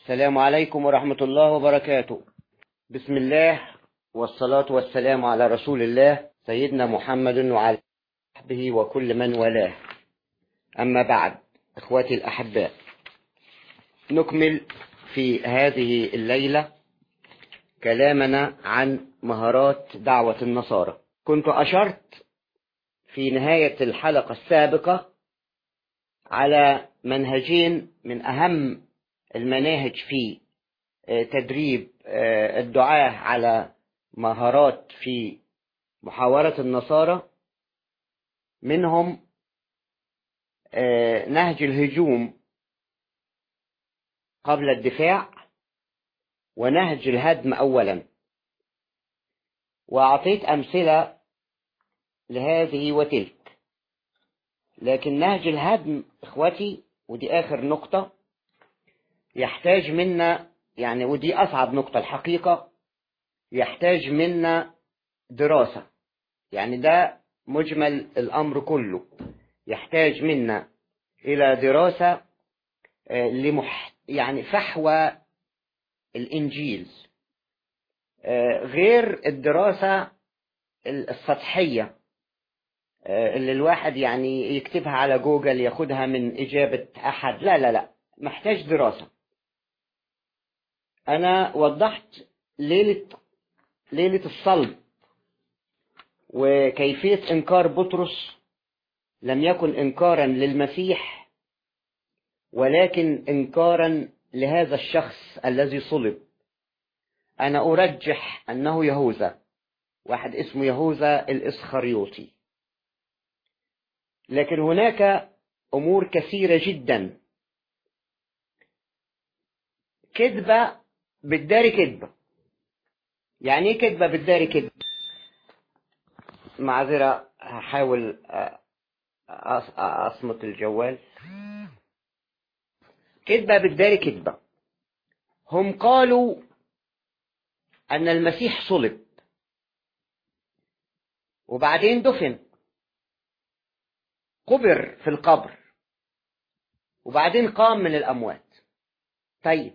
السلام عليكم ورحمة الله وبركاته بسم الله والصلاة والسلام على رسول الله سيدنا محمد وعلى صحبه وكل من والاه أما بعد إخواتي الأحباء نكمل في هذه الليلة كلامنا عن مهارات دعوة النصارى كنت أشرت في نهاية الحلقة السابقة على منهجين من أهم المناهج في تدريب الدعاة على مهارات في محاورة النصارى منهم نهج الهجوم قبل الدفاع ونهج الهدم أولا وأعطيت أمثلة لهذه وتلك لكن نهج الهدم إخوتي ودي آخر نقطة يحتاج منا يعني ودي أصعب نقطة الحقيقة يحتاج منا دراسة يعني ده مجمل الأمر كله يحتاج منا إلى دراسة لمح يعني فحوى الإنجيل غير الدراسة السطحية اللي الواحد يعني يكتبها على جوجل ياخدها من إجابة أحد لا لا لا محتاج دراسة أنا وضحت ليلة ليلة الصلب وكيفية إنكار بطرس لم يكن إنكارا للمسيح ولكن إنكارا لهذا الشخص الذي صلب أنا أرجح أنه يهوذا واحد اسمه يهوذا الإسخريوطي لكن هناك أمور كثيرة جدا كذبة بالداري كذبة يعني ايه كذبة بالداري كذبة معذرة هحاول أصمت الجوال كذبة بالداري كذبة هم قالوا أن المسيح صلب وبعدين دفن قبر في القبر وبعدين قام من الأموات طيب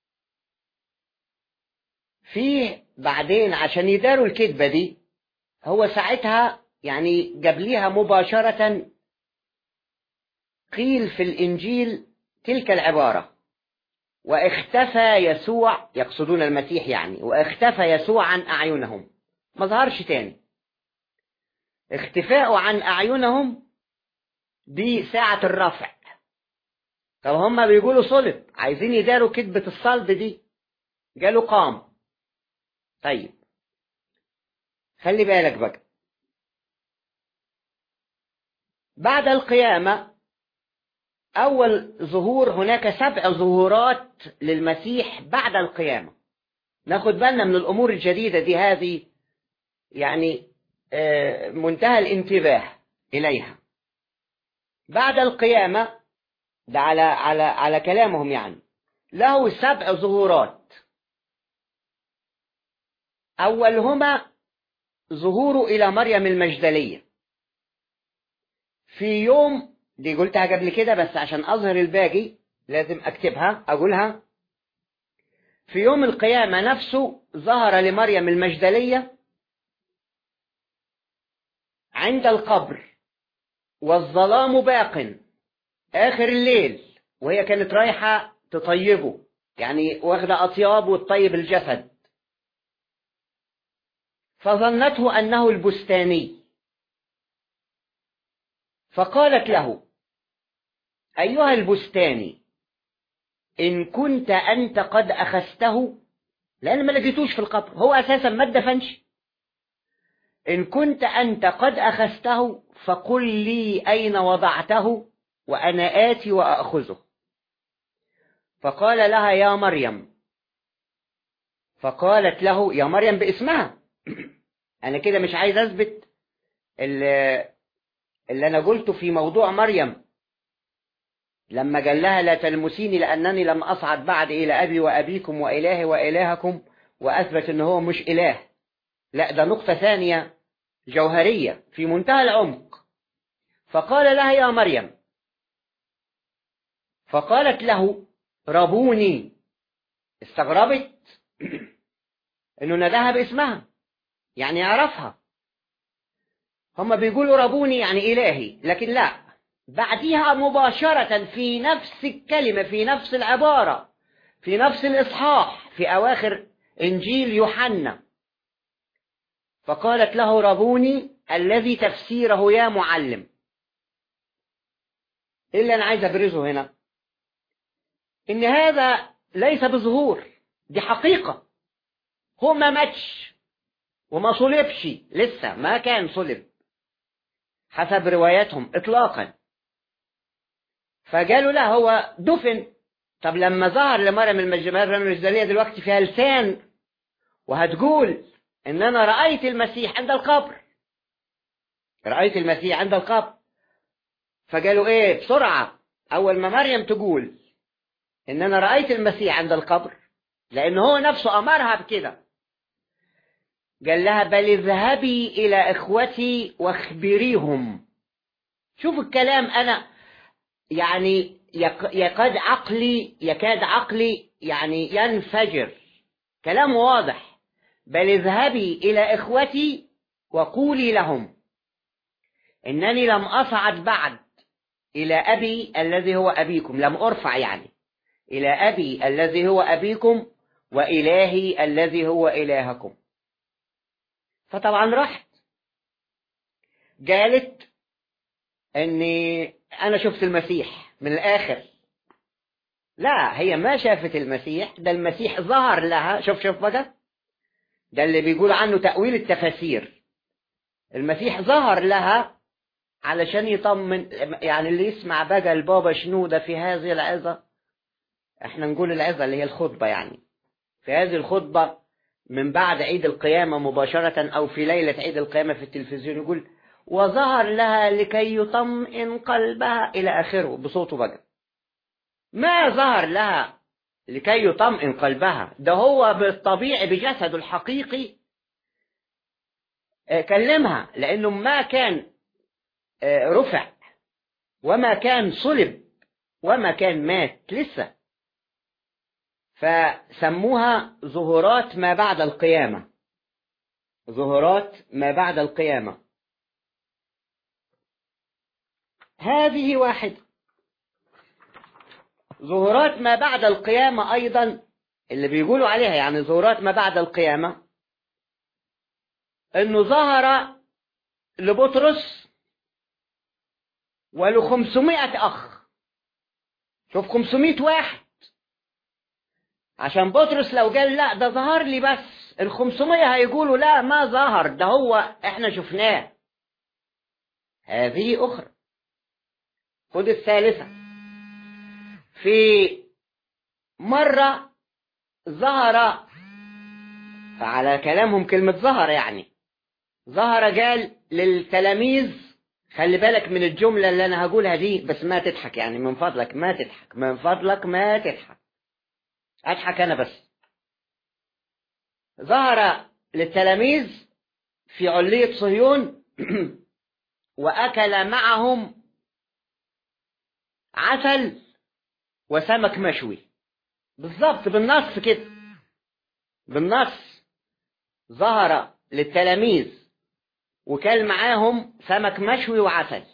في بعدين عشان يداروا الكذبة دي هو ساعتها يعني جاب ليها مباشرة قيل في الإنجيل تلك العبارة واختفى يسوع يقصدون المسيح يعني واختفى يسوع عن أعينهم ما ظهرش تاني اختفاءه عن أعينهم دي ساعة الرفع طب هم بيقولوا صلب عايزين يداروا كذبة الصلب دي قالوا قام طيب خلي بالك بقى بعد القيامة أول ظهور هناك سبع ظهورات للمسيح بعد القيامة ناخد بالنا من الأمور الجديدة دي هذه يعني منتهى الانتباه إليها بعد القيامة ده على على على كلامهم يعني له سبع ظهورات أولهما ظهوره إلى مريم المجدلية في يوم دي قلتها قبل كده بس عشان أظهر الباقي لازم أكتبها أقولها في يوم القيامة نفسه ظهر لمريم المجدلية عند القبر والظلام باق آخر الليل وهي كانت رايحة تطيبه يعني واخدة أطياب وتطيب الجسد فظنته أنه البستاني فقالت له أيها البستاني إن كنت أنت قد أخذته لأن ما لقيتوش في القبر هو أساسا ما اتدفنش إن كنت أنت قد أخذته فقل لي أين وضعته وأنا آتي وأخذه فقال لها يا مريم فقالت له يا مريم باسمها أنا كده مش عايز أثبت اللي, اللي أنا قلته في موضوع مريم لما قال لها لا تلمسيني لأنني لم أصعد بعد إلى أبي وأبيكم وإلهي وإلهكم وأثبت أنه هو مش إله لا ده نقطة ثانية جوهرية في منتهى العمق فقال لها يا مريم فقالت له ربوني استغربت انه ناداها باسمها يعني يعرفها هم بيقولوا ربوني يعني إلهي لكن لا بعديها مباشرة في نفس الكلمة في نفس العبارة في نفس الإصحاح في أواخر إنجيل يوحنا فقالت له ربوني الذي تفسيره يا معلم إيه اللي أنا عايز أبرزه هنا إن هذا ليس بظهور دي حقيقة هو ما ماتش وما صلبش لسه ما كان صلب حسب رواياتهم إطلاقا فقالوا لا هو دفن طب لما ظهر لمريم المجدلية دلوقتي فيها لسان وهتقول إن أنا رأيت المسيح عند القبر رأيت المسيح عند القبر فقالوا إيه بسرعة أول ما مريم تقول إن أنا رأيت المسيح عند القبر لأن هو نفسه أمرها بكده قال لها بل اذهبي إلى إخوتي واخبريهم شوف الكلام أنا يعني يكاد عقلي يكاد عقلي يعني ينفجر كلام واضح بل اذهبي إلى إخوتي وقولي لهم إنني لم أصعد بعد إلى أبي الذي هو أبيكم لم أرفع يعني إلى أبي الذي هو أبيكم وإلهي الذي هو إلهكم فطبعا رحت قالت اني انا شفت المسيح من الاخر لا هي ما شافت المسيح ده المسيح ظهر لها شوف شوف بقى ده اللي بيقول عنه تأويل التفاسير المسيح ظهر لها علشان يطمن يعني اللي يسمع بقى البابا شنودة في هذه العظة احنا نقول العظة اللي هي الخطبة يعني في هذه الخطبة من بعد عيد القيامة مباشرة أو في ليلة عيد القيامة في التلفزيون يقول وظهر لها لكي يطمئن قلبها إلى آخره بصوته بقى ما ظهر لها لكي يطمئن قلبها ده هو بالطبيعي بجسده الحقيقي كلمها لأنه ما كان رفع وما كان صلب وما كان مات لسه فسموها ظهورات ما بعد القيامة ظهورات ما بعد القيامة هذه واحدة ظهورات ما بعد القيامة أيضا اللي بيقولوا عليها يعني ظهورات ما بعد القيامة انه ظهر لبطرس ول 500 اخ شوف 500 واحد عشان بطرس لو قال لا ده ظهر لي بس ال 500 هيقولوا لا ما ظهر ده هو احنا شفناه هذه اخرى خد الثالثة في مرة ظهر على كلامهم كلمة ظهر يعني ظهر قال للتلاميذ خلي بالك من الجملة اللي أنا هقولها دي بس ما تضحك يعني من فضلك ما تضحك من فضلك ما تضحك أضحك أنا بس ظهر للتلاميذ في علية صهيون وأكل معهم عسل وسمك مشوي بالظبط بالنص كده بالنص ظهر للتلاميذ وكل معاهم سمك مشوي وعسل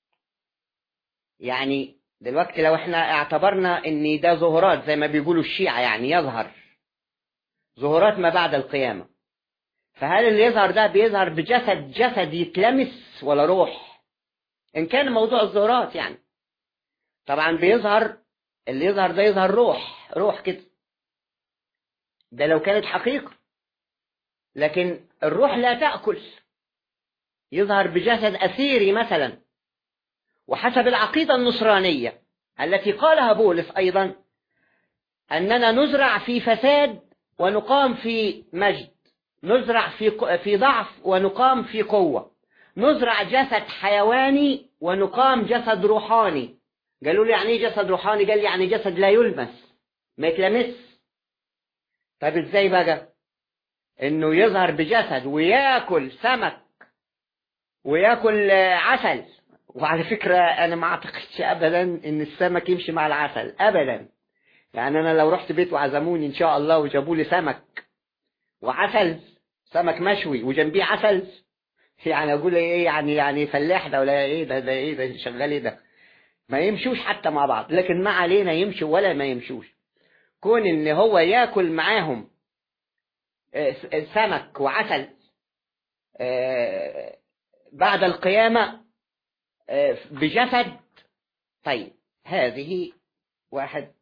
يعني دلوقتي لو احنا اعتبرنا ان ده ظهورات زي ما بيقولوا الشيعة يعني يظهر ظهورات ما بعد القيامة فهل اللي يظهر ده بيظهر بجسد جسد يتلمس ولا روح ان كان موضوع الظهورات يعني طبعا بيظهر اللي يظهر ده يظهر روح روح كده ده لو كانت حقيقة لكن الروح لا تأكل يظهر بجسد أثيري مثلا وحسب العقيدة النصرانية التي قالها بولس أيضا أننا نزرع في فساد ونقام في مجد نزرع في في ضعف ونقام في قوة نزرع جسد حيواني ونقام جسد روحاني قالوا لي يعني ايه جسد روحاني قال لي يعني جسد لا يلمس ما يتلمس طيب ازاي بقى انه يظهر بجسد وياكل سمك وياكل عسل وعلى فكرة أنا ما أعتقدش أبدا إن السمك يمشي مع العسل أبدا يعني انا لو رحت بيت وعزموني ان شاء الله وجابوا لي سمك وعسل سمك مشوي وجنبيه عسل يعني اقول ايه يعني يعني فلاح ده ولا ايه ده ده ايه ده شغال ايه ده ما يمشوش حتى مع بعض لكن ما علينا يمشوا ولا ما يمشوش كون ان هو ياكل معاهم سمك وعسل بعد القيامة بجسد طيب هذه واحد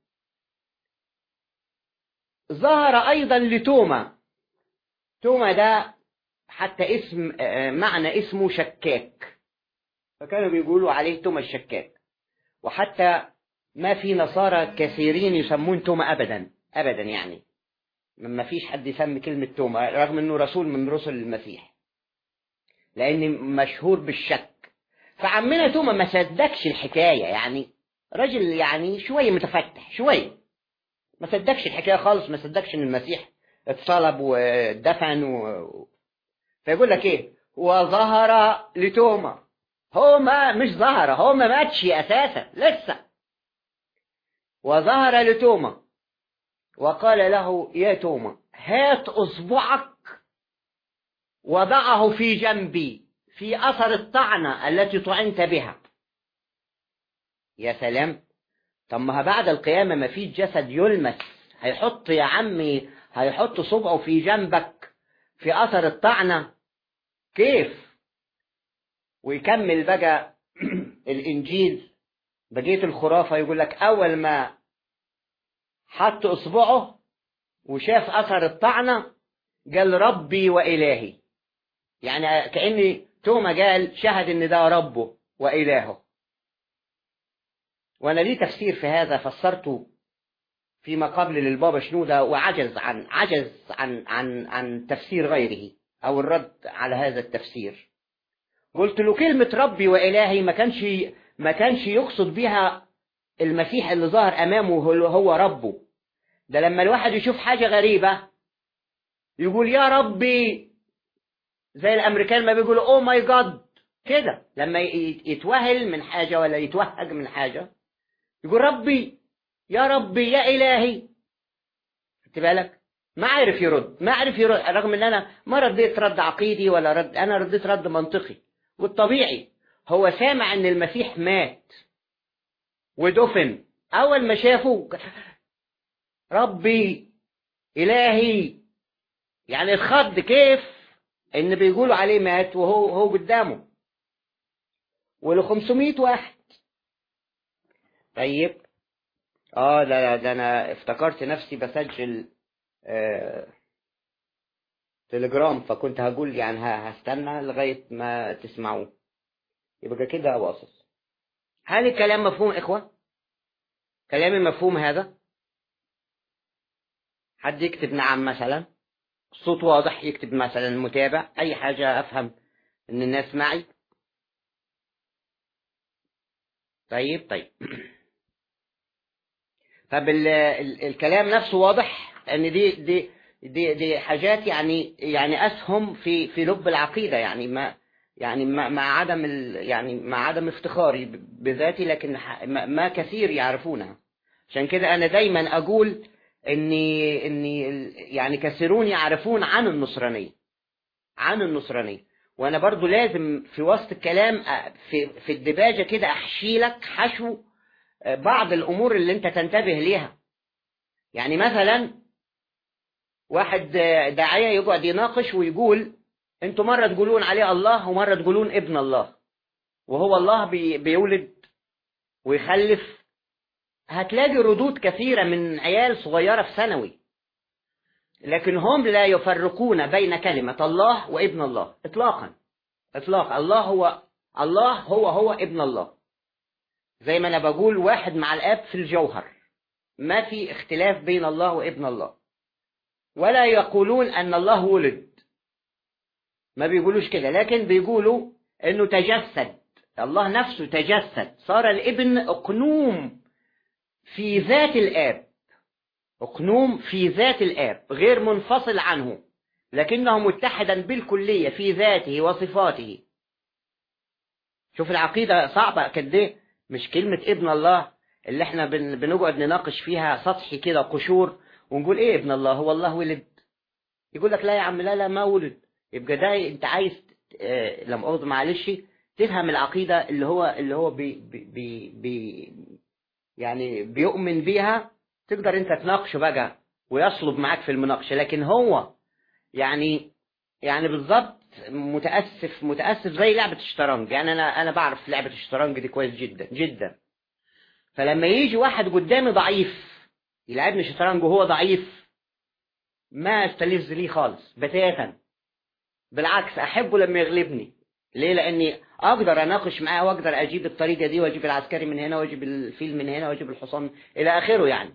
ظهر أيضا لتوما توما ده حتى اسم معنى اسمه شكاك فكانوا بيقولوا عليه توما الشكاك وحتى ما في نصارى كثيرين يسمون توما أبدا أبدا يعني ما فيش حد يسمي كلمة توما رغم أنه رسول من رسل المسيح لأن مشهور بالشك فعمنا توما ما صدقش الحكاية يعني راجل يعني شوية متفتح شوية ما صدقش الحكاية خالص ما صدقش ان المسيح اتصلب ودفن و... فيقول لك ايه وظهر لتوما هو ما مش ظهر هو ما ماتش اساسا لسه وظهر لتوما وقال له يا توما هات اصبعك وضعه في جنبي في اثر الطعنه التي طعنت بها يا سلام طب ما بعد القيامة ما فيش جسد يلمس هيحط يا عمي هيحط صبعه في جنبك في أثر الطعنة كيف ويكمل بقى الإنجيل بقية الخرافة يقول لك أول ما حط إصبعه وشاف أثر الطعنة قال ربي وإلهي يعني كأن توما قال شهد إن ده ربه وإلهه وانا لي تفسير في هذا فسرته فيما قبل للبابا شنودة وعجز عن عجز عن عن عن تفسير غيره او الرد على هذا التفسير قلت له كلمة ربي وإلهي ما كانش ما كانش يقصد بها المسيح اللي ظهر أمامه هو ربه ده لما الواحد يشوف حاجة غريبة يقول يا ربي زي الأمريكان ما بيقولوا أوه ماي جاد كده لما يتوهل من حاجة ولا يتوهج من حاجة يقول ربي يا ربي يا إلهي خدت بالك ما عرف يرد ما عرف يرد رغم ان انا ما رديت رد عقيدي ولا رد انا رديت رد منطقي والطبيعي هو سامع ان المسيح مات ودفن اول ما شافه ربي الهي يعني اتخض كيف ان بيقولوا عليه مات وهو هو قدامه ول 500 واحد طيب اه ده ده انا افتكرت نفسي بسجل آه تليجرام فكنت هقول يعني هستنى لغاية ما تسمعوه يبقى كده واصل هل الكلام مفهوم إخوة؟ كلامي مفهوم هذا؟ حد يكتب نعم مثلا الصوت واضح يكتب مثلا متابع أي حاجة أفهم إن الناس معي طيب طيب طب الكلام نفسه واضح ان دي دي دي دي حاجات يعني يعني اسهم في في لب العقيده يعني ما يعني ما مع عدم يعني مع عدم افتخاري بذاتي لكن ما كثير يعرفونها عشان كده انا دايما اقول اني اني يعني كثيرون يعرفون عن النصرانيه عن النصرانيه وانا برضو لازم في وسط الكلام في في الدباجه كده احشي لك حشو بعض الامور اللي انت تنتبه ليها يعني مثلا واحد داعيه يقعد يناقش ويقول انتوا مره تقولون عليه الله ومره تقولون ابن الله وهو الله بي بيولد ويخلف هتلاقي ردود كثيره من عيال صغيره في ثانوي لكن هم لا يفرقون بين كلمه الله وابن الله اطلاقا اطلاقا الله هو الله هو هو ابن الله زي ما انا بقول واحد مع الاب في الجوهر ما في اختلاف بين الله وابن الله ولا يقولون ان الله ولد ما بيقولوش كده لكن بيقولوا انه تجسد الله نفسه تجسد صار الابن اقنوم في ذات الاب اقنوم في ذات الاب غير منفصل عنه لكنه متحدا بالكليه في ذاته وصفاته شوف العقيده صعبه قد ايه مش كلمة ابن الله اللي احنا بن بنقعد نناقش فيها سطحي كده قشور ونقول ايه ابن الله هو الله ولد يقول لك لا يا عم لا لا ما ولد يبقى ده انت عايز اه لما اخذ معلش تفهم العقيده اللي هو اللي هو بي بي بي بي يعني بيؤمن بيها تقدر انت تناقشه بقى ويصلب معاك في المناقشه لكن هو يعني يعني بالظبط متاسف متاسف زي لعبه الشطرنج يعني انا انا بعرف لعبه الشطرنج دي كويس جدا جدا فلما يجي واحد قدامي ضعيف يلعبني شطرنج وهو ضعيف ما استلذ ليه خالص بتاتا بالعكس احبه لما يغلبني ليه لاني اقدر اناقش معاه واقدر اجيب الطريقه دي واجيب العسكري من هنا واجيب الفيل من هنا واجيب الحصان الى اخره يعني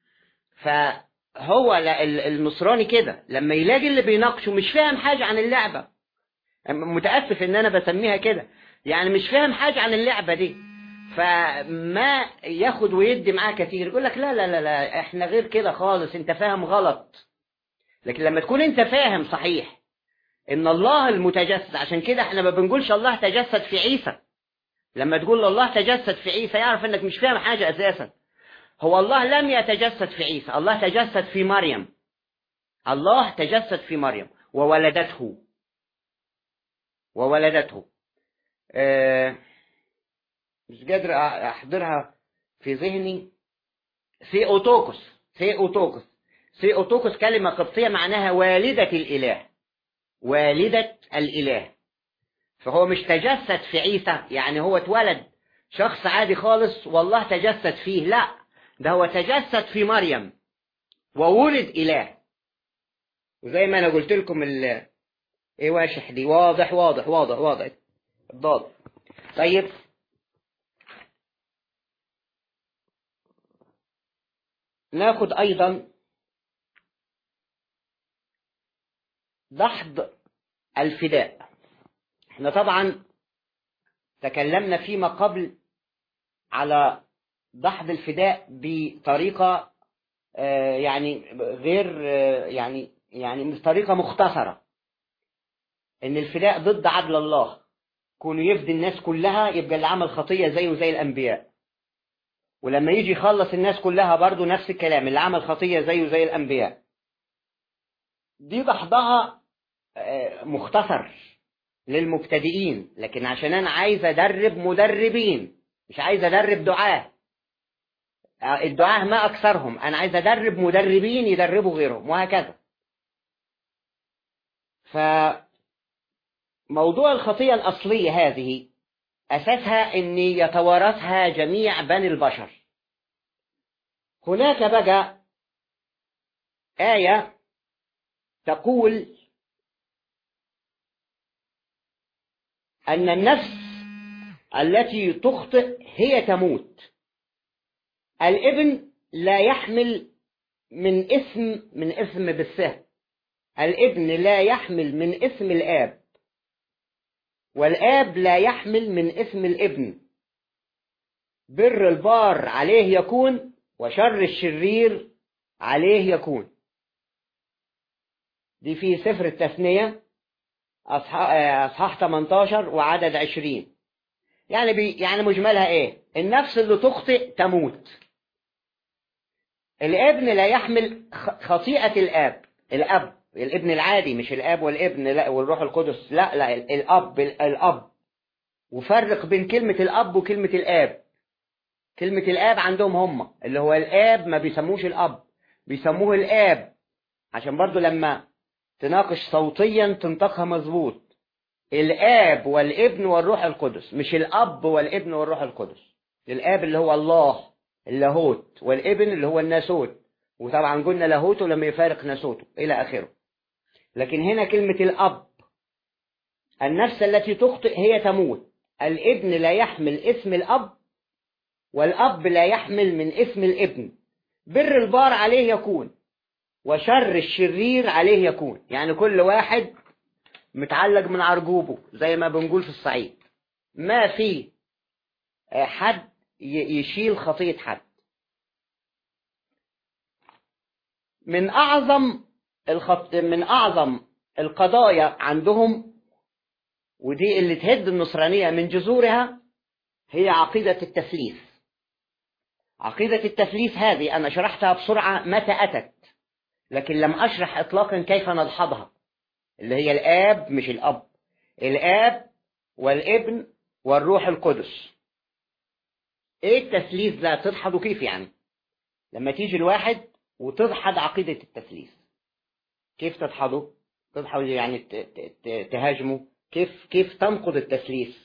فهو النصراني كده لما يلاقي اللي بيناقشه مش فاهم حاجه عن اللعبه متاسف ان انا بسميها كده يعني مش فاهم حاجه عن اللعبه دي فما ياخد ويدي معاه كتير يقول لك لا لا لا لا احنا غير كده خالص انت فاهم غلط لكن لما تكون انت فاهم صحيح ان الله المتجسد عشان كده احنا ما بنقولش الله تجسد في عيسى لما تقول الله تجسد في عيسى يعرف انك مش فاهم حاجة اساسا هو الله لم يتجسد في عيسى الله تجسد في مريم الله تجسد في مريم وولدته وولدته اه مش قادر احضرها في ذهني ثيوتوكوس ثيوتوكوس ثيوتوكوس كلمة قبطية معناها والدة الإله والدة الإله فهو مش تجسد في عيسى يعني هو اتولد شخص عادي خالص والله تجسد فيه لا ده هو تجسد في مريم وولد إله وزي ما أنا قلت لكم ال إيه واشح دي واضح واضح واضح واضح الضاد طيب ناخد أيضا دحض الفداء احنا طبعا تكلمنا فيما قبل على دحض الفداء بطريقة يعني غير يعني يعني بطريقة مختصرة ان الفداء ضد عدل الله كونه يفدي الناس كلها يبقى اللي عمل خطية زيه زي الأنبياء ولما يجي يخلص الناس كلها برضو نفس الكلام اللي عمل خطية زيه زي الأنبياء دي ضحضها مختصر للمبتدئين لكن عشان انا عايز ادرب مدربين مش عايز ادرب دعاة الدعاة ما اكثرهم انا عايز ادرب مدربين يدربوا غيرهم وهكذا فموضوع الخطية الاصلية هذه اساسها ان يتوارثها جميع بني البشر هناك بقى آية تقول أن النفس التي تخطئ هي تموت الابن لا يحمل من اسم من اسم بالسهم الابن لا يحمل من اسم الآب والآب لا يحمل من اسم الابن بر البار عليه يكون وشر الشرير عليه يكون دي في سفر التثنية أصحاح 18 وعدد 20 يعني بي يعني مجملها إيه؟ النفس اللي تخطئ تموت الابن لا يحمل خطيئة الآب الأب الابن العادي مش الآب والابن لا والروح القدس لا لا الأب الأب وفرق بين كلمة الأب وكلمة الآب كلمة الآب عندهم هم اللي هو الآب ما بيسموش الأب بيسموه الآب عشان برضو لما تناقش صوتيا تنطقها مظبوط الآب والابن والروح القدس مش الأب والابن والروح القدس الآب اللي هو الله اللاهوت والابن اللي هو الناسوت وطبعا قلنا لاهوته لما يفارق ناسوته إلى آخره لكن هنا كلمة الأب النفس التي تخطئ هي تموت الابن لا يحمل اسم الأب والأب لا يحمل من اسم الابن بر البار عليه يكون وشر الشرير عليه يكون يعني كل واحد متعلق من عرجوبه زي ما بنقول في الصعيد ما في حد يشيل خطية حد من أعظم الخط... من أعظم القضايا عندهم ودي اللي تهد النصرانية من جذورها هي عقيدة التثليث عقيدة التثليث هذه أنا شرحتها بسرعة متى أتت لكن لم أشرح إطلاقا كيف نلحظها اللي هي الآب مش الأب الآب والابن والروح القدس ايه التثليث ده تدحضه كيف يعني لما تيجي الواحد وتدحض عقيدة التثليث كيف تدحضه تدحضه يعني تهاجمه كيف كيف تنقض التثليث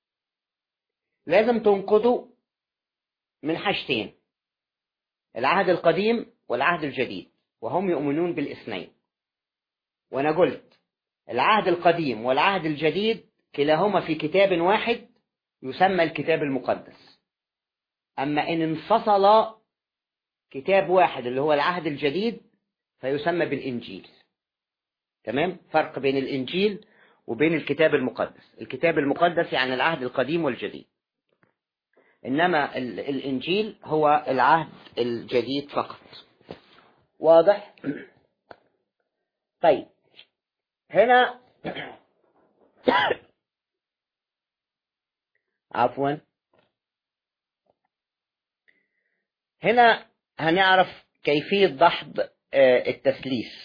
لازم تنقضه من حاجتين العهد القديم والعهد الجديد وهم يؤمنون بالاثنين وانا قلت العهد القديم والعهد الجديد كلاهما في كتاب واحد يسمى الكتاب المقدس أما إن انفصل كتاب واحد اللي هو العهد الجديد فيسمى بالإنجيل تمام فرق بين الإنجيل وبين الكتاب المقدس الكتاب المقدس يعني العهد القديم والجديد إنما الإنجيل هو العهد الجديد فقط واضح طيب هنا عفوا هنا هنعرف كيفية دحض التثليث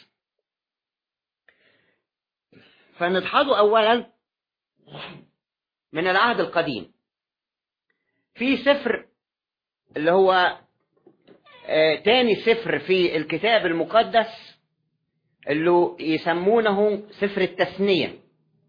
فندحضه أولا من العهد القديم في سفر اللي هو تاني سفر في الكتاب المقدس اللي يسمونه سفر التثنية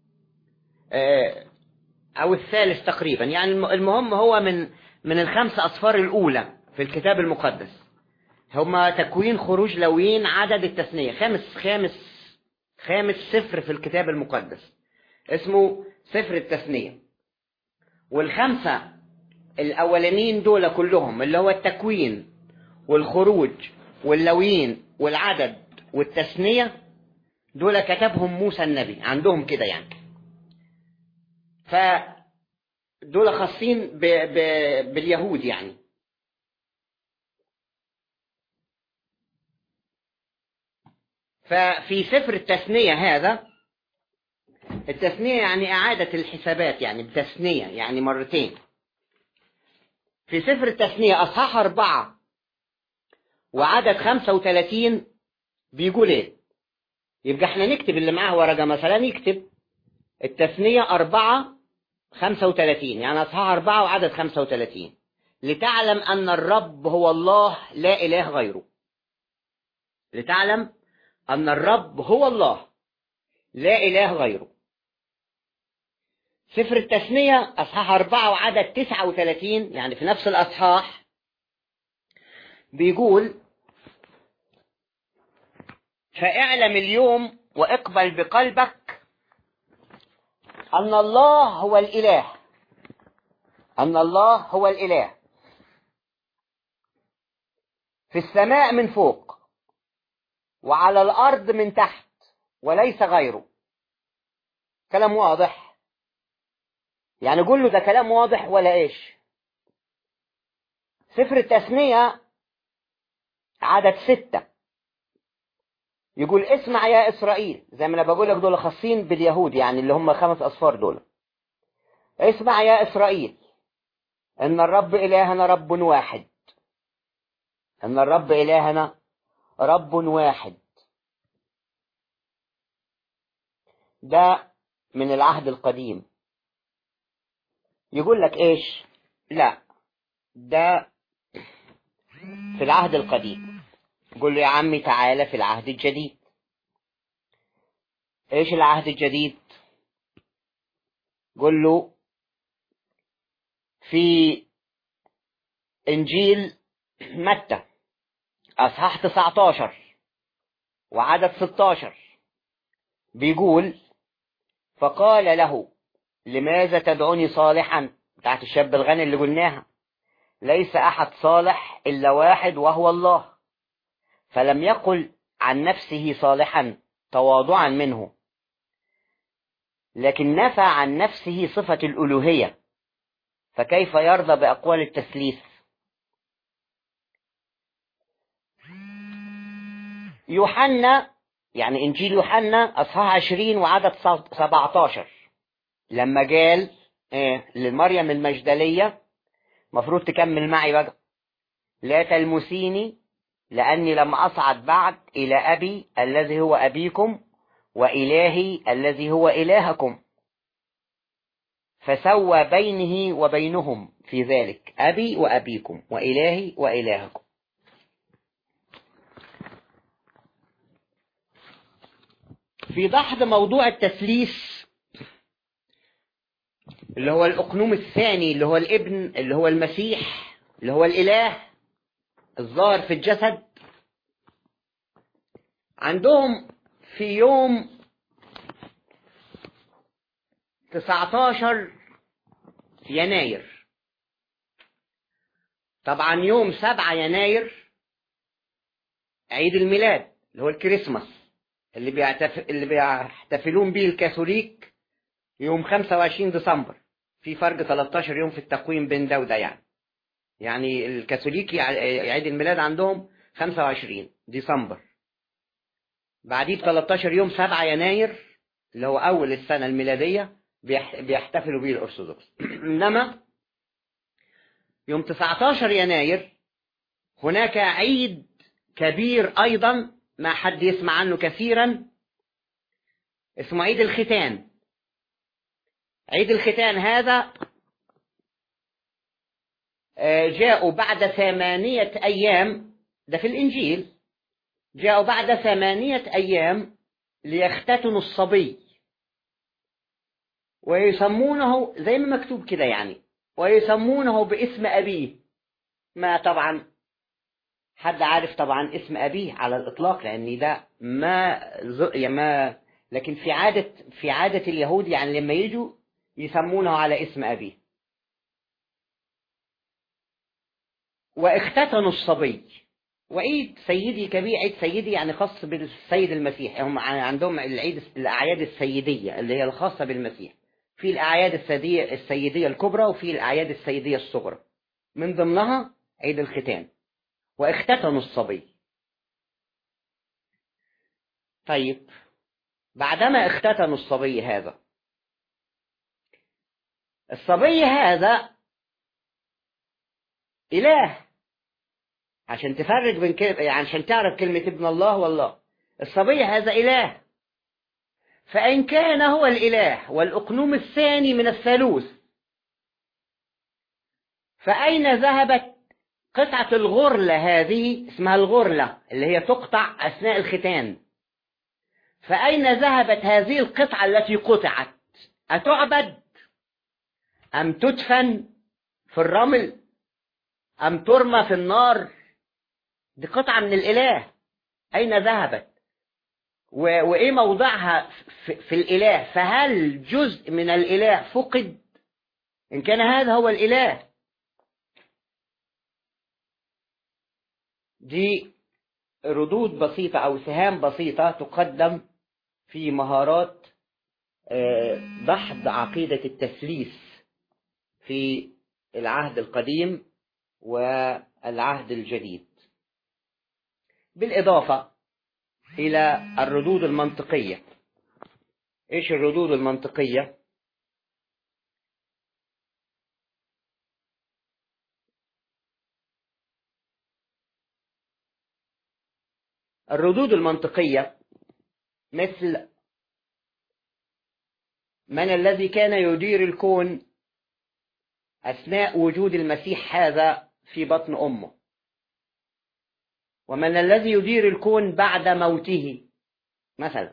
أو الثالث تقريبا يعني المهم هو من من الخمس أصفار الأولى في الكتاب المقدس هما تكوين خروج لوين عدد التثنية خامس خامس خامس سفر في الكتاب المقدس اسمه سفر التثنية والخمسة الأولانيين دول كلهم اللي هو التكوين والخروج واللوين والعدد والتثنية دول كتبهم موسى النبي عندهم كده يعني فدول خاصين ب... ب... باليهود يعني ففي سفر التثنية هذا التثنية يعني إعادة الحسابات يعني بتثنية يعني مرتين في سفر التثنية أصحاح أربعة وعدد خمسة وثلاثين بيقول إيه يبقى احنا نكتب اللي معاه ورقة مثلا يكتب التثنية أربعة خمسة وثلاثين يعني أصحاح أربعة وعدد خمسة وثلاثين لتعلم أن الرب هو الله لا إله غيره لتعلم أن الرب هو الله لا إله غيره سفر التثنية أصحاح أربعة وعدد تسعة وثلاثين يعني في نفس الأصحاح بيقول فاعلم اليوم واقبل بقلبك أن الله هو الإله أن الله هو الإله في السماء من فوق وعلى الأرض من تحت وليس غيره كلام واضح يعني قول له ده كلام واضح ولا إيش سفر التثنية عدد ستة يقول اسمع يا إسرائيل زي ما أنا بقول لك دول خاصين باليهود يعني اللي هم خمس أصفار دول اسمع يا إسرائيل إن الرب إلهنا رب واحد إن الرب إلهنا رب واحد ده من العهد القديم يقول لك ايش لا ده في العهد القديم يقول له يا عمي تعالى في العهد الجديد ايش العهد الجديد قل له في انجيل متى اصحاح 19 وعدد 16 بيقول فقال له لماذا تدعوني صالحا بتاعت الشاب الغني اللي قلناها ليس احد صالح الا واحد وهو الله فلم يقل عن نفسه صالحا تواضعا منه لكن نفى عن نفسه صفة الألوهية فكيف يرضى بأقوال التثليث يوحنا يعني إنجيل يوحنا أصحاح 20 وعدد 17 لما قال إيه لمريم المجدلية مفروض تكمل معي بقى لا تلمسيني لأني لم أصعد بعد إلى أبي الذي هو أبيكم وإلهي الذي هو إلهكم فسوى بينه وبينهم في ذلك أبي وأبيكم وإلهي وإلهكم في دحض موضوع التثليث اللي هو الأقنوم الثاني اللي هو الابن اللي هو المسيح اللي هو الإله الظاهر في الجسد عندهم في يوم 19 يناير طبعا يوم 7 يناير عيد الميلاد اللي هو الكريسماس اللي بيعتف... اللي بيحتفلون به الكاثوليك يوم 25 ديسمبر في فرق 13 يوم في التقويم بين ده وده يعني يعني الكاثوليكي عيد الميلاد عندهم 25 ديسمبر بعديه ب 13 يوم 7 يناير اللي هو أول السنة الميلادية بيحتفلوا به الأرثوذكس إنما يوم 19 يناير هناك عيد كبير أيضا ما حد يسمع عنه كثيرا اسمه عيد الختان عيد الختان هذا جاءوا بعد ثمانية أيام ده في الإنجيل جاءوا بعد ثمانية أيام ليختتنوا الصبي ويسمونه زي ما مكتوب كده يعني ويسمونه باسم أبيه ما طبعا حد عارف طبعا اسم أبيه على الإطلاق لأن ده ما ما لكن في عادة في عادة اليهود يعني لما يجوا يسمونه على اسم أبيه واختتنوا الصبي وعيد سيدي كبير عيد سيدي يعني خاص بالسيد المسيح هم عندهم العيد الأعياد السيدية اللي هي الخاصة بالمسيح في الأعياد السيدية السيدية الكبرى وفي الأعياد السيدية الصغرى من ضمنها عيد الختان واختتنوا الصبي طيب بعدما اختتنوا الصبي هذا الصبي هذا إله عشان تفرق بين كلمة يعني عشان تعرف كلمة ابن الله والله الصبي هذا إله فإن كان هو الإله والأقنوم الثاني من الثالوث فأين ذهبت قطعة الغرلة هذه اسمها الغرلة اللي هي تقطع أثناء الختان فأين ذهبت هذه القطعة التي قطعت أتعبد أم تدفن في الرمل أم ترمى في النار دي قطعة من الإله أين ذهبت و... وإيه موضعها في... في الإله فهل جزء من الإله فقد إن كان هذا هو الإله دي ردود بسيطة أو سهام بسيطة تقدم في مهارات دحض عقيدة التثليث في العهد القديم والعهد الجديد بالإضافة إلى الردود المنطقية إيش الردود المنطقية؟ الردود المنطقية مثل من الذي كان يدير الكون أثناء وجود المسيح هذا في بطن أمه ومن الذي يدير الكون بعد موته مثلا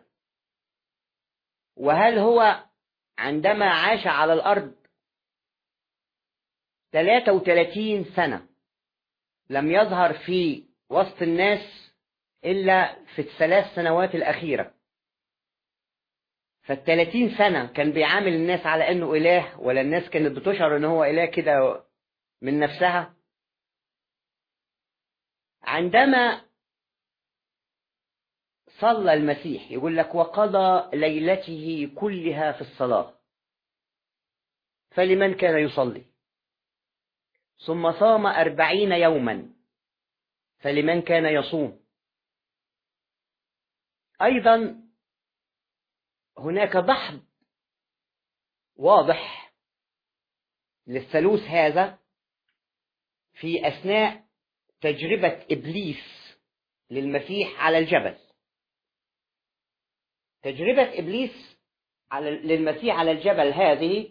وهل هو عندما عاش على الأرض 33 سنة لم يظهر في وسط الناس إلا في الثلاث سنوات الأخيرة فالثلاثين سنة كان بيعامل الناس على أنه إله ولا الناس كانت بتشعر أنه هو إله كده من نفسها عندما صلى المسيح يقول لك وقضى ليلته كلها في الصلاة فلمن كان يصلي ثم صام أربعين يوما فلمن كان يصوم أيضا هناك بحث واضح للثالوث هذا في أثناء تجربة إبليس للمسيح على الجبل تجربة إبليس على للمسيح على الجبل هذه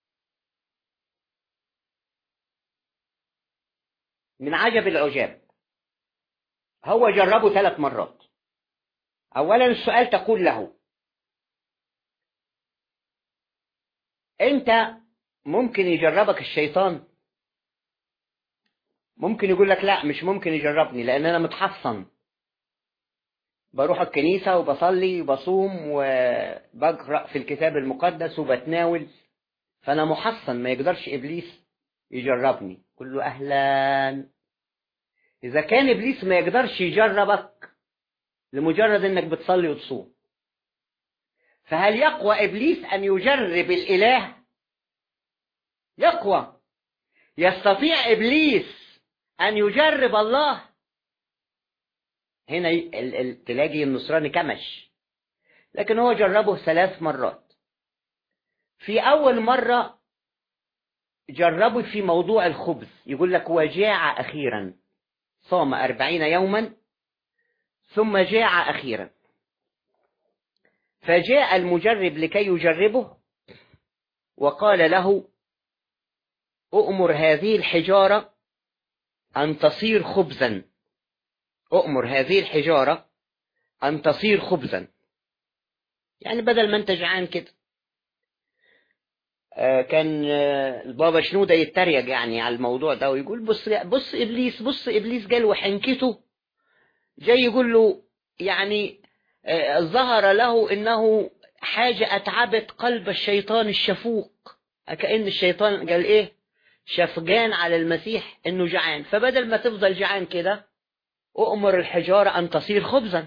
من عجب العجاب هو جربه ثلاث مرات أولا السؤال تقول له أنت ممكن يجربك الشيطان ممكن يقول لك لا مش ممكن يجربني لأن أنا متحصن بروح الكنيسة وبصلي وبصوم وبقرأ في الكتاب المقدس وبتناول فأنا محصن ما يقدرش إبليس يجربني قل له أهلا إذا كان إبليس ما يقدرش يجربك لمجرد إنك بتصلي وتصوم فهل يقوى إبليس أن يجرب الإله؟ يقوى يستطيع إبليس أن يجرب الله هنا ال- ال- تلاقي النصراني كمش لكن هو جربه ثلاث مرات في أول مرة جربه في موضوع الخبز يقول لك وجاع أخيرا صام أربعين يوما ثم جاع أخيرا فجاء المجرب لكي يجربه وقال له أؤمر هذه الحجارة أن تصير خبزا أؤمر هذه الحجارة أن تصير خبزا يعني بدل ما أنت جعان كده آه، كان آه، البابا شنودة يتريق يعني على الموضوع ده ويقول بص بص إبليس بص إبليس جال وحنكته جاي يقول له يعني آه، ظهر له إنه حاجة أتعبت قلب الشيطان الشفوق كأن الشيطان قال إيه شفقان على المسيح إنه جعان فبدل ما تفضل جعان كده أؤمر الحجارة أن تصير خبزا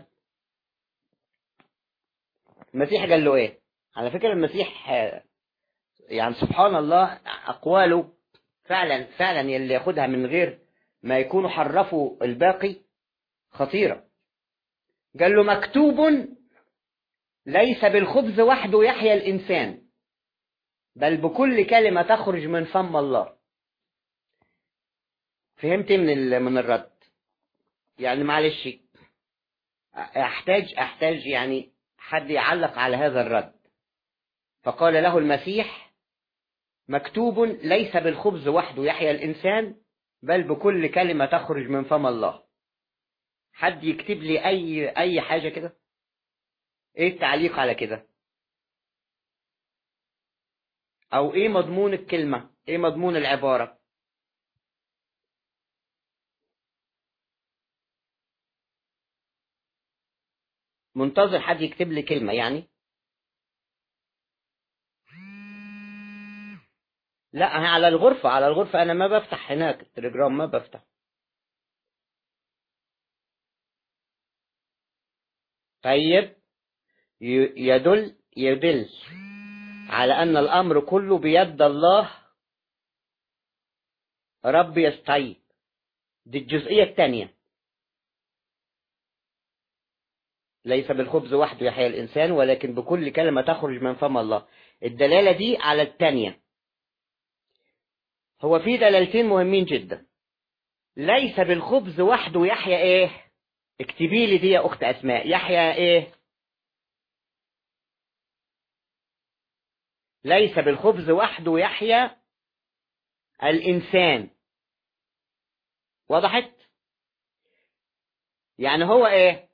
المسيح قال له إيه على فكرة المسيح آه، يعني سبحان الله أقواله فعلا فعلا يلي ياخدها من غير ما يكونوا حرفوا الباقي خطيرة قال له مكتوب ليس بالخبز وحده يحيا الإنسان بل بكل كلمة تخرج من فم الله فهمت من ال- من الرد يعني معلش احتاج احتاج يعني حد يعلق على هذا الرد فقال له المسيح مكتوب ليس بالخبز وحده يحيا الانسان بل بكل كلمه تخرج من فم الله حد يكتب لي اي اي حاجه كده ايه التعليق على كده او ايه مضمون الكلمه ايه مضمون العباره منتظر حد يكتب لي كلمه يعني لا على الغرفة على الغرفة أنا ما بفتح هناك التليجرام ما بفتح طيب ي- يدل يدل على أن الأمر كله بيد الله رب يستعيد دي الجزئية الثانية ليس بالخبز وحده يحيا الإنسان ولكن بكل كلمة تخرج من فم الله الدلالة دي على الثانية هو في دلالتين مهمين جدا ليس بالخبز وحده يحيا ايه اكتبي لي دي يا اخت اسماء يحيا ايه ليس بالخبز وحده يحيا الانسان وضحت يعني هو ايه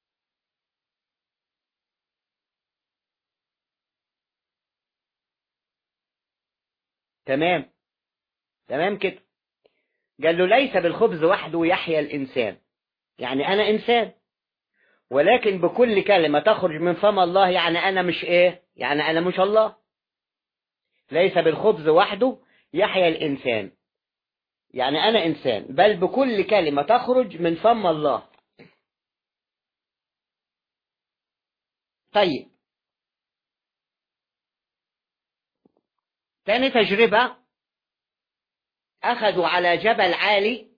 تمام تمام كده قال له ليس بالخبز وحده يحيا الإنسان يعني أنا إنسان ولكن بكل كلمة تخرج من فم الله يعني أنا مش إيه يعني أنا مش الله ليس بالخبز وحده يحيا الإنسان يعني أنا إنسان بل بكل كلمة تخرج من فم الله طيب تاني تجربة أخذوا على جبل عالي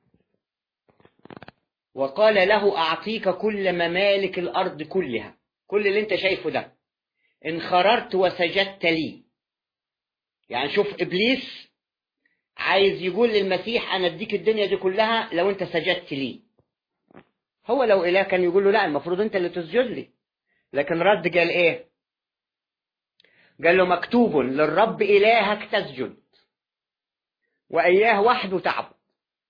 وقال له أعطيك كل ممالك الأرض كلها كل اللي أنت شايفه ده إن خررت وسجدت لي يعني شوف إبليس عايز يقول للمسيح انا اديك الدنيا دي كلها لو انت سجدت لي هو لو اله كان يقول له لا المفروض انت اللي تسجد لي لكن رد قال ايه قال له مكتوب للرب الهك تسجد واياه وحده تعبد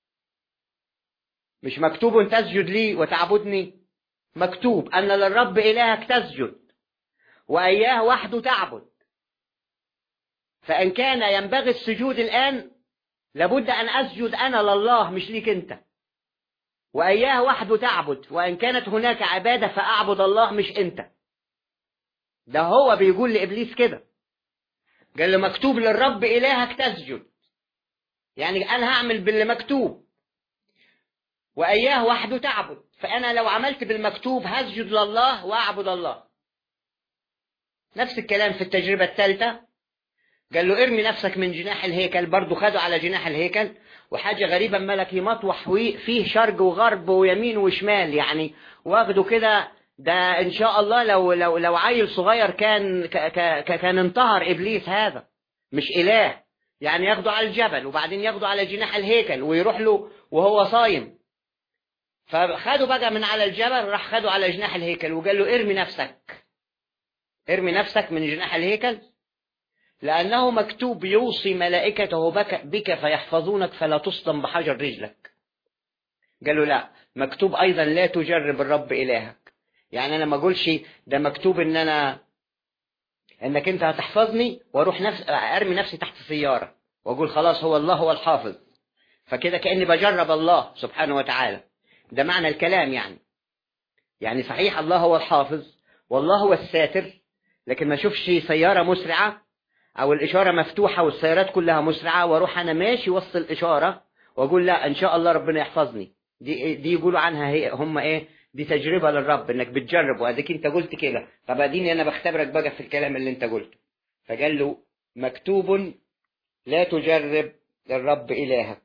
مش مكتوب تسجد لي وتعبدني مكتوب ان للرب الهك تسجد واياه وحده تعبد فان كان ينبغي السجود الان لابد ان اسجد انا لله مش ليك انت واياه وحده تعبد وان كانت هناك عباده فاعبد الله مش انت ده هو بيقول لابليس كده قال له مكتوب للرب الهك تسجد يعني انا هعمل باللي مكتوب واياه وحده تعبد فانا لو عملت بالمكتوب هسجد لله واعبد الله نفس الكلام في التجربه الثالثه قال له ارمي نفسك من جناح الهيكل برضه خده على جناح الهيكل وحاجه غريبه ملكي مطوح فيه شرق وغرب ويمين وشمال يعني واخده كده ده ان شاء الله لو لو لو عيل صغير كان كان انتهر ابليس هذا مش اله يعني ياخده على الجبل وبعدين ياخده على جناح الهيكل ويروح له وهو صايم فخده بقى من على الجبل راح خده على جناح الهيكل وقال له ارمي نفسك ارمي نفسك من جناح الهيكل لأنه مكتوب يوصي ملائكته بك, بك فيحفظونك فلا تصدم بحجر رجلك قال له لا مكتوب أيضا لا تجرب الرب إلهك يعني أنا ما أقولش ده مكتوب إن أنا إنك أنت هتحفظني وأروح نفس أرمي نفسي تحت سيارة وأقول خلاص هو الله هو الحافظ فكده كأني بجرب الله سبحانه وتعالى ده معنى الكلام يعني يعني صحيح الله هو الحافظ والله هو الساتر لكن ما اشوفش سيارة مسرعة او الاشاره مفتوحه والسيارات كلها مسرعه واروح انا ماشي وسط الاشاره واقول لا ان شاء الله ربنا يحفظني دي دي يقولوا عنها هي هم ايه دي تجربه للرب انك بتجرب واديك انت قلت كده طب اديني انا بختبرك بقى في الكلام اللي انت قلته فقال له مكتوب لا تجرب الرب الهك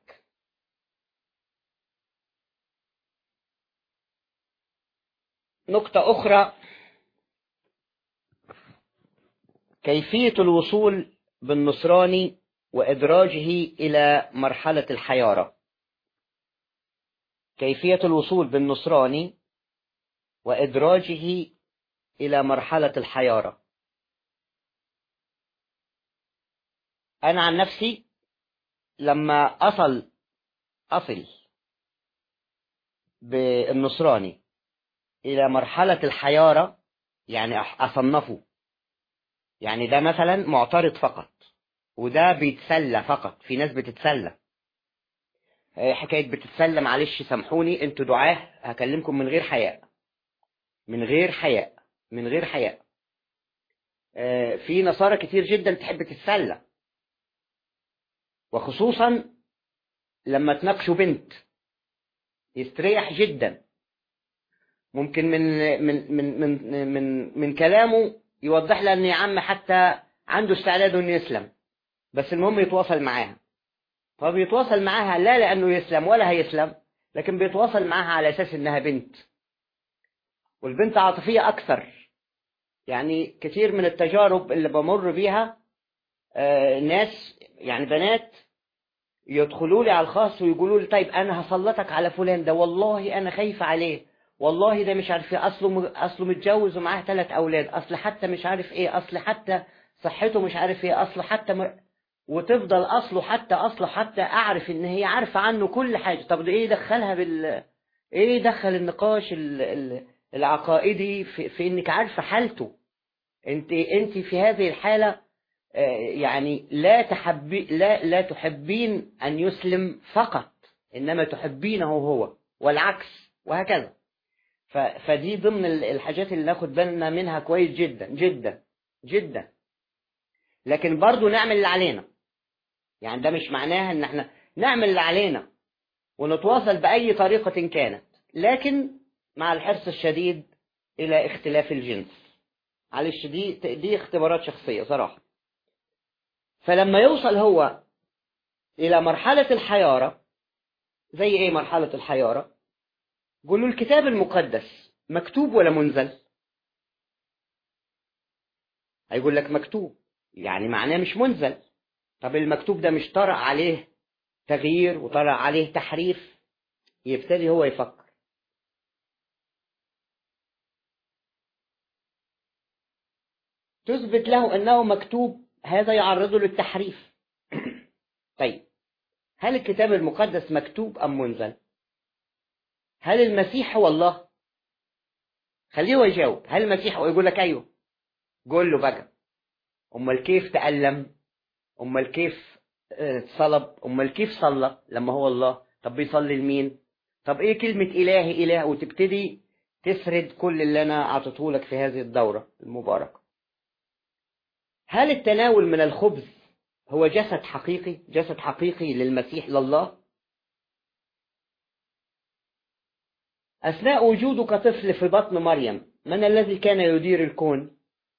نقطة أخرى كيفية الوصول بالنصراني وإدراجه إلى مرحلة الحيارة كيفية الوصول بالنصراني وإدراجه إلى مرحلة الحيارة أنا عن نفسي لما أصل أصل بالنصراني إلى مرحلة الحيارة يعني أصنفه يعني ده مثلا معترض فقط وده بيتسلى فقط في ناس بتتسلى حكاية بتتسلى معلش سامحوني انتوا دعاه هكلمكم من غير حياء من غير حياء من غير حياء في نصارى كتير جدا تحب تتسلى وخصوصا لما تناقشوا بنت يستريح جدا ممكن من من من من من, من كلامه يوضح لها ان يا عم حتى عنده استعداد انه يسلم بس المهم يتواصل معاها فبيتواصل معاها لا لانه يسلم ولا هيسلم لكن بيتواصل معاها على اساس انها بنت والبنت عاطفيه اكثر يعني كثير من التجارب اللي بمر بيها آه ناس يعني بنات يدخلوا لي على الخاص ويقولوا لي طيب انا هسلطك على فلان ده والله انا خايفه عليه والله ده مش عارف ايه اصله اصله متجوز ومعاه ثلاث اولاد اصل حتى مش عارف ايه اصل حتى صحته مش عارف ايه اصله حتى مر... وتفضل اصله حتى اصله حتى اعرف ان هي عارفه عنه كل حاجه طب ده ايه دخلها بال ايه دخل النقاش ال... ال... العقائدي في... في انك عارفه حالته انت انت في هذه الحاله يعني لا تحبي لا لا تحبين ان يسلم فقط انما تحبينه هو والعكس وهكذا فدي ضمن الحاجات اللي ناخد بالنا منها كويس جدا جدا جدا لكن برضو نعمل اللي علينا يعني ده مش معناها ان احنا نعمل اللي علينا ونتواصل بأي طريقة كانت لكن مع الحرص الشديد إلى اختلاف الجنس معلش دي دي اختبارات شخصية صراحة فلما يوصل هو إلى مرحلة الحيارة زي إيه مرحلة الحيارة؟ قولوا الكتاب المقدس مكتوب ولا منزل هيقول لك مكتوب يعني معناه مش منزل طب المكتوب ده مش طرأ عليه تغيير وطلع عليه تحريف يبتدي هو يفكر تثبت له أنه مكتوب هذا يعرضه للتحريف طيب هل الكتاب المقدس مكتوب أم منزل هل المسيح هو الله خليه هو يجاوب هل المسيح هو يقول لك أيوه قول له بقى أمال كيف تألم أمال كيف صلب أمال كيف صلى لما هو الله طب بيصلي لمين طب إيه كلمة إلهي إله وتبتدي تسرد كل اللي أنا أعطيته لك في هذه الدورة المباركة هل التناول من الخبز هو جسد حقيقي جسد حقيقي للمسيح لله أثناء وجوده كطفل في بطن مريم من الذي كان يدير الكون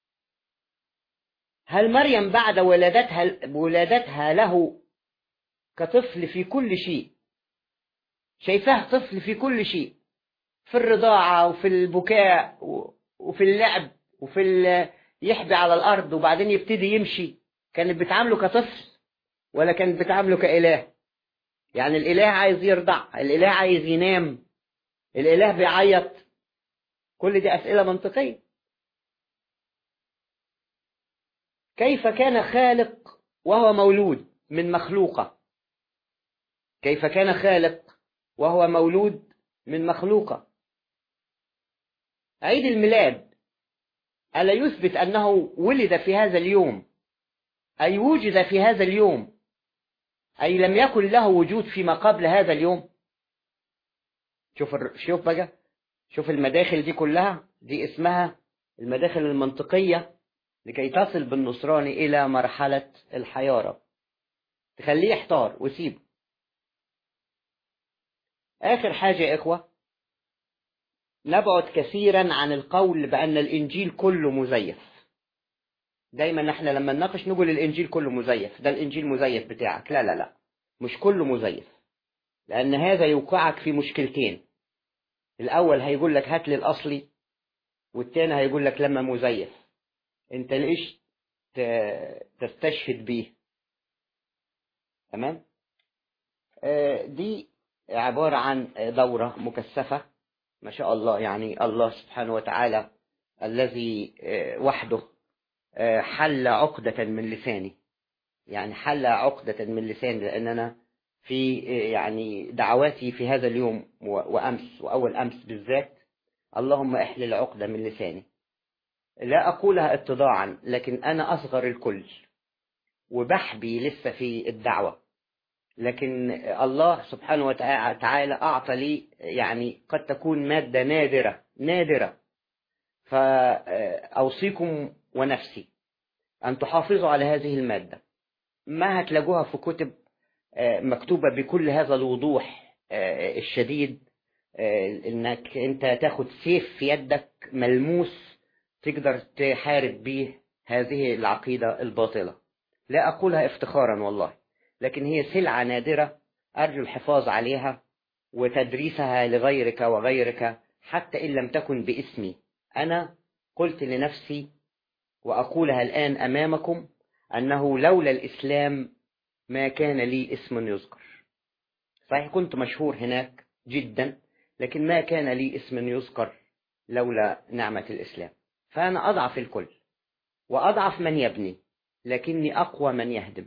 هل مريم بعد ولادتها ولادتها له كطفل في كل شيء شايفاه طفل في كل شيء في الرضاعة وفي البكاء وفي اللعب وفي يحبي على الأرض وبعدين يبتدي يمشي كانت بتعامله كطفل ولا كانت بتعامله كإله يعني الإله عايز يرضع الإله عايز ينام الإله بيعيط كل دي أسئلة منطقية كيف كان خالق وهو مولود من مخلوقة كيف كان خالق وهو مولود من مخلوقة عيد الميلاد ألا يثبت أنه ولد في هذا اليوم أي وجد في هذا اليوم أي لم يكن له وجود فيما قبل هذا اليوم شوف الر... شوف بقى شوف المداخل دي كلها دي اسمها المداخل المنطقية لكي تصل بالنصراني إلى مرحلة الحيارة تخليه يحتار ويسيبه آخر حاجة يا إخوة نبعد كثيرا عن القول بأن الإنجيل كله مزيف دايما احنا لما نناقش نقول الإنجيل كله مزيف ده الإنجيل مزيف بتاعك لا لا لا مش كله مزيف لأن هذا يوقعك في مشكلتين الأول هيقول لك هات لي الأصلي والتاني هيقول لك لما مزيف أنت ليش تستشهد بيه تمام آه دي عبارة عن دورة مكثفة ما شاء الله يعني الله سبحانه وتعالى الذي وحده حل عقدة من لساني يعني حل عقدة من لساني لأن أنا في يعني دعواتي في هذا اليوم وأمس وأول أمس بالذات اللهم احلل عقدة من لساني لا أقولها اتضاعا لكن أنا أصغر الكل وبحبي لسه في الدعوة لكن الله سبحانه وتعالى أعطى لي يعني قد تكون مادة نادرة نادرة فأوصيكم ونفسي أن تحافظوا على هذه المادة ما هتلاقوها في كتب مكتوبة بكل هذا الوضوح الشديد انك انت تاخد سيف في يدك ملموس تقدر تحارب به هذه العقيدة الباطلة لا أقولها افتخارا والله لكن هي سلعة نادرة أرجو الحفاظ عليها وتدريسها لغيرك وغيرك حتى إن لم تكن باسمي أنا قلت لنفسي وأقولها الآن أمامكم أنه لولا الإسلام ما كان لي اسم يذكر صحيح كنت مشهور هناك جدا لكن ما كان لي اسم يذكر لولا نعمة الإسلام فأنا أضعف الكل وأضعف من يبني لكني أقوى من يهدم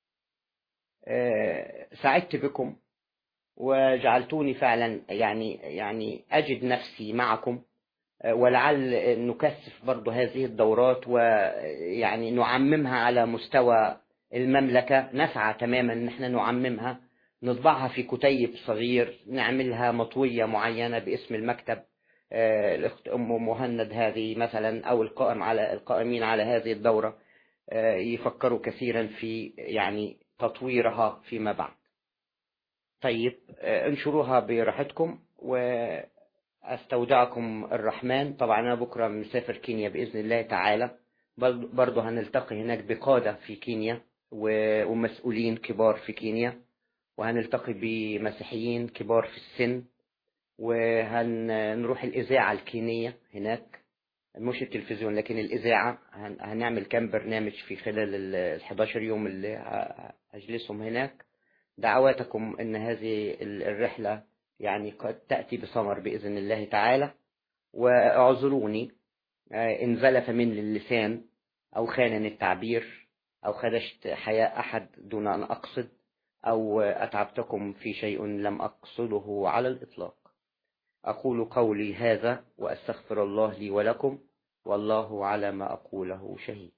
سعدت بكم وجعلتوني فعلا يعني يعني أجد نفسي معكم ولعل نكثف برضو هذه الدورات ويعني نعممها على مستوى المملكة نسعى تماما ان احنا نعممها نطبعها في كتيب صغير نعملها مطوية معينة باسم المكتب الأخت أم مهند هذه مثلا أو القائم على القائمين على هذه الدورة يفكروا كثيرا في يعني تطويرها فيما بعد طيب انشروها براحتكم واستودعكم الرحمن طبعا أنا بكرة مسافر كينيا بإذن الله تعالى برضه هنلتقي هناك بقادة في كينيا ومسؤولين كبار في كينيا وهنلتقي بمسيحيين كبار في السن وهنروح الإذاعة الكينية هناك مش التلفزيون لكن الإذاعة هنعمل كام برنامج في خلال ال 11 يوم اللي هجلسهم هناك دعواتكم أن هذه الرحلة يعني قد تأتي بثمر بإذن الله تعالى واعذروني إن زلف مني اللسان أو خانني التعبير أو خدشت حياء أحد دون أن أقصد أو أتعبتكم في شيء لم أقصده على الإطلاق أقول قولي هذا وأستغفر الله لي ولكم والله على ما أقوله شهيد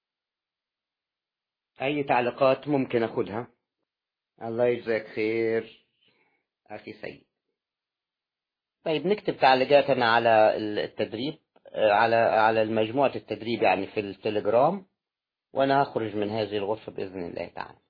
أي تعليقات ممكن أخذها الله يجزاك خير أخي سيد طيب نكتب تعليقاتنا على التدريب على على المجموعة التدريب يعني في التليجرام وأنا أخرج من هذه الغرفة بإذن الله تعالى